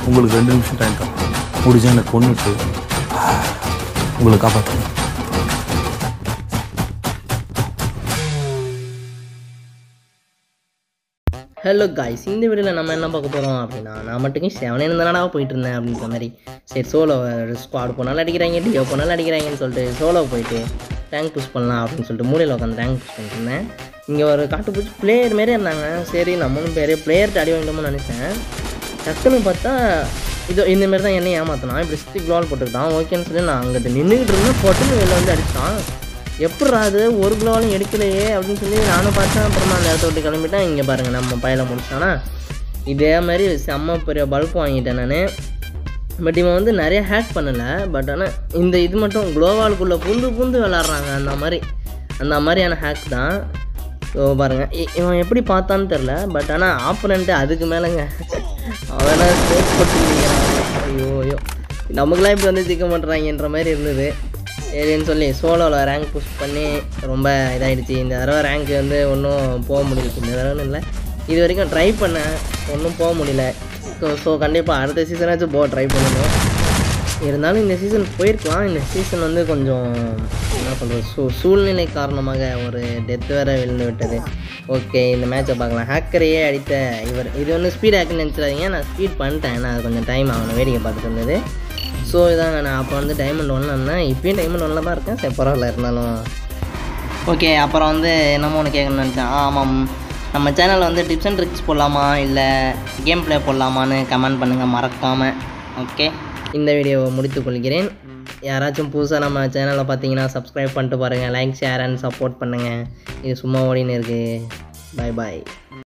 உங்களுக்கு ரெண்டு நிமிஷம் டைம் தரேன் முடிஞ்சா என்னை கொண்டுட்டு உங்களை காப்பாற்றுங்க ஹலோ காய்ஸ் இந்த வீடியோவில் நம்ம என்ன பார்க்க போகிறோம் அப்படின்னா நான் மட்டும் செவனே இருந்தனாடா போயிட்டு இருந்தேன் அப்படின்ற மாதிரி சரி சோலோ ஸ்குவாட் போனாலும் அடிக்கிறாங்க டியோ போனாலும் அடிக்கிறாங்கன்னு சொல்லிட்டு சோலோ போயிட்டு ரேங்க் புஷ் பண்ணலாம் அப்படின்னு சொல்லிட்டு மூலையில் உட்காந்து ரேங்க் புஷ் பண்ணிட்டு இருந்தேன் இங்கே ஒரு காட்டுப்பூச்சி பிளேயர் மாரி இருந்தாங்க சரி நம்மளும் பேர் பிளேயர்கிட்ட அடி வாங்கிட்டோம்னு நினச்சேன் டக்குன்னு பார்த்தா இது இந்த மாதிரி தான் என்னை ஏமாத்தினான் இப்படி ஸ்டிக் க்ளோல் போட்டுக்கிட்டான் ஓகேன்னு சொல்லி நான் அங்கிட்ட நின்றுக்கிட்டு இருந்தேன் போட்டுன்னு வெளில வந்து அடிச்சிட்டான் எப்பட்றா அது ஒரு கிலோவாலும் எடுக்கலையே அப்படின்னு சொல்லி நானும் பார்த்தேன் அப்புறமா அந்த இடத்த விட்டு கிளம்பிட்டேன் இங்கே பாருங்கள் நம்ம பையில முடிச்சானா இதே மாதிரி செம்ம பெரிய பல்ப் வாங்கிட்டேன் நான் பட் இவன் வந்து நிறைய ஹேக் பண்ணலை பட் ஆனால் இந்த இது மட்டும் குளோவாலுக்குள்ளே புந்து புந்து விளாட்றாங்க அந்த மாதிரி அந்த மாதிரியான ஹேக் தான் ஸோ பாருங்கள் இ- இவன் எப்படி பார்த்தான்னு தெரில பட் ஆனால் ஆப்பனண்ட்டு அதுக்கு மேலேங்க அவனை ஸ்பேஸ் போட்டு ஐயோ ஐயோ நமக்குலாம் இப்படி வந்து திக்க மாட்டுறாங்கன்ற மாதிரி இருந்தது சரின்னு சொல்லி சோலோவில் ரேங்க் புஷ் பண்ணி ரொம்ப இதாகிடுச்சு இந்த தடவை ரேங்க் வந்து ஒன்றும் போக முடியல இந்த தடவை இல்லை இது வரைக்கும் ட்ரை பண்ணேன் ஒன்றும் போக முடியல ஸோ ஸோ கண்டிப்பாக அடுத்த சீசனாச்சும் போக ட்ரை பண்ணணும் இருந்தாலும் இந்த சீசன் போயிருக்கலாம் இந்த சீசன் வந்து கொஞ்சம் என்ன சொல்கிறது சூ சூழ்நிலை காரணமாக ஒரு டெத் வேற விழுந்து விட்டது ஓகே இந்த மேட்சை பார்க்கலாம் ஹேக்கரையே அடித்த இவர் இது வந்து ஸ்பீட் ஹேக்குன்னு நினச்சிடாதீங்க நான் ஸ்பீட் பண்ணிட்டேன் ஏன்னா அது கொஞ்சம் டைம் ஆகணும் வேடிக்கை பார்த்துட்டு இருந்தது ஸோ இதாங்க நான் அப்போ வந்து டைமண்ட் ஒன்ல இருந்தேன் இப்பயும் டைமண்ட் ஒன்ல தான் இருக்கேன் சரி பரவாயில்ல இருந்தாலும் ஓகே அப்புறம் வந்து என்னமோ ஒன்று கேட்கணும்னு நினச்சேன் ஆ, ஆமாம் நம்ம சேனலில் வந்து டிப்ஸ் அண்ட் ட்ரிக்ஸ் போடலாமா இல்லை கேம் ப்ளே போடலாமான்னு கமெண்ட் பண்ணுங்கள் மறக்காமல் ஓகே இந்த வீடியோவை முடித்துக் கொள்கிறேன் யாராச்சும் புதுசாக நம்ம சேனலை பார்த்தீங்கன்னா சப்ஸ்கிரைப் பண்ணிட்டு பாருங்கள் லைக் ஷேர் அண்ட் சப்போர்ட் பண்ணுங்கள் இது சும்மா ஓடின்னு இருக்குது பை பாய்